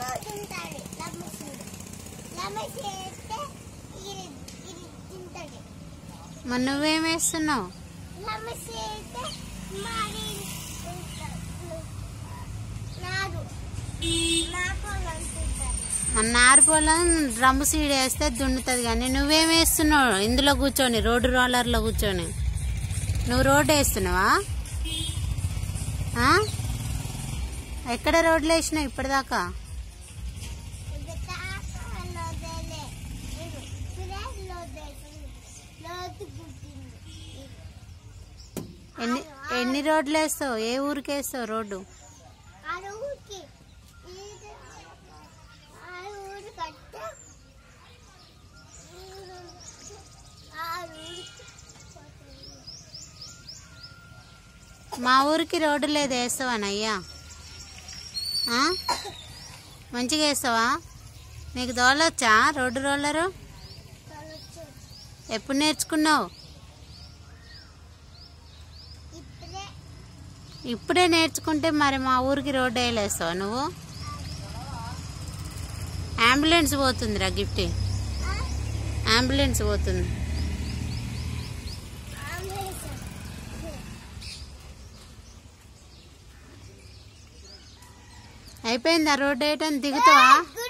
తింటాడు లమ్మసీడు లమ్మసీస్తే ఇది ఇది తింటాడు మరి నువ్వేం వేస్తున్నావు లమ్మసీస్తే మరి నాడు నాకు తింటాడు మన నారిపోలం డ్రమ్ సీడ్ వేస్తే దున్నుతుంది కానీ నువ్వేం వేస్తున్నావు ఇందులో కూర్చొని రోడ్డు రోలర్లో కూర్చొని నువ్వు రోడ్డు వేస్తున్నావా ఆ? ఎక్కడ రోడ్లు వేసినావు ఇప్పటిదాకా ఇది తాకలోదేలే ఇది ఫ్రెష్ లోదేసి లోతు గుట్టింది ఎన్ని ఎన్ని రోడ్లు వేస్తావు ఏ ఊరికి వేస్తావు రోడ్డు ఆ ఊరికి ఇది ఆ ఊరు కట్ట ఆ ఊరికి మా ఊరికి రోడ్డు లేదు వేస్తావానయ్యా ఆ? మంచిగా వేస్తావా నీకు దోలొచ్చా రోడ్డు రోలరు తొలచు ఎప్పుడు నేర్చుకున్నావు ఇప్పుడే ఇప్పుడే నేర్చుకుంటే మరి మా ఊరికి రోడ్డు వేయలేస్తావా నువ్వు అంబులెన్స్ పోతుందిరా గిఫ్ట్ అంబులెన్స్ పోతుంది ఆంబులెన్స్ అయిపోయిందా రోడ్డు వేయటం దిగుతావా గుడ్